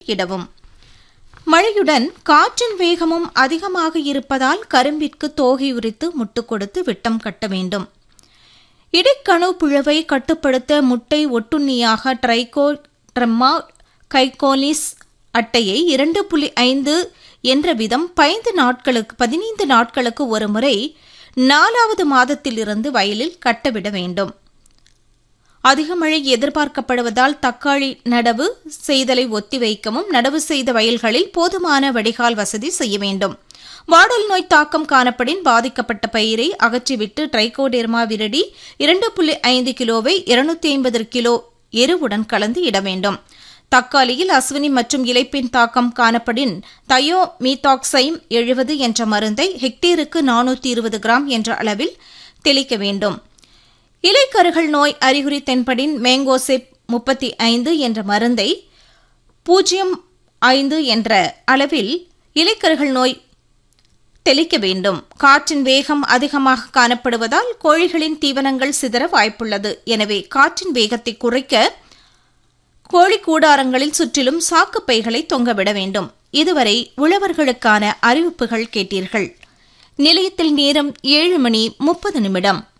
இடவும் மழையுடன் காற்றின் வேகமும் அதிகமாக இருப்பதால் கரும்பிற்கு தோகை உரித்து முட்டு கொடுத்து விட்டம் கட்ட வேண்டும் இடைக்கணு புழுவை கட்டுப்படுத்த முட்டை ஒட்டுண்ணியாக ட்ரைகோ ட்ரம்மா கைகோலிஸ் அட்டையை இரண்டு புள்ளி ஐந்து என்ற விதம் பதினைந்து நாட்களுக்கு பதினைந்து நாட்களுக்கு ஒரு முறை நாலாவது மாதத்திலிருந்து வயலில் கட்டவிட வேண்டும் அதிக மழை எதிர்பார்க்கப்படுவதால் தக்காளி நடவு செய்தலை ஒத்திவைக்கவும் நடவு செய்த வயல்களில் போதுமான வடிகால் வசதி செய்ய வேண்டும் வாடல் நோய் தாக்கம் காணப்படின் பாதிக்கப்பட்ட பயிரை அகற்றிவிட்டு ட்ரைகோடெர்மா விரடி இரண்டு புள்ளி ஐந்து கிலோவை இருநூத்தி ஐம்பது கிலோ எருவுடன் கலந்து இட வேண்டும் தக்காளியில் அஸ்வினி மற்றும் இலைப்பின் தாக்கம் காணப்படின் தயோ மீத்தாக்சைம் எழுபது என்ற மருந்தை ஹெக்டேருக்கு நானூற்றி இருபது கிராம் என்ற அளவில் தெளிக்க வேண்டும் இலைக்கருகள் நோய் அறிகுறி தென்படின் மேங்கோசெப் முப்பத்தி ஐந்து என்ற மருந்தை பூஜ்ஜியம் ஐந்து என்ற அளவில் இலைக்கருகள் நோய் தெளிக்க வேண்டும் காற்றின் வேகம் அதிகமாக காணப்படுவதால் கோழிகளின் தீவனங்கள் சிதற வாய்ப்புள்ளது எனவே காற்றின் வேகத்தை குறைக்க கோழி கூடாரங்களில் சுற்றிலும் சாக்குப்பைகளை தொங்கவிட வேண்டும் இதுவரை உழவர்களுக்கான அறிவிப்புகள் கேட்டீர்கள் நிலையத்தில் நேரம் ஏழு மணி முப்பது நிமிடம்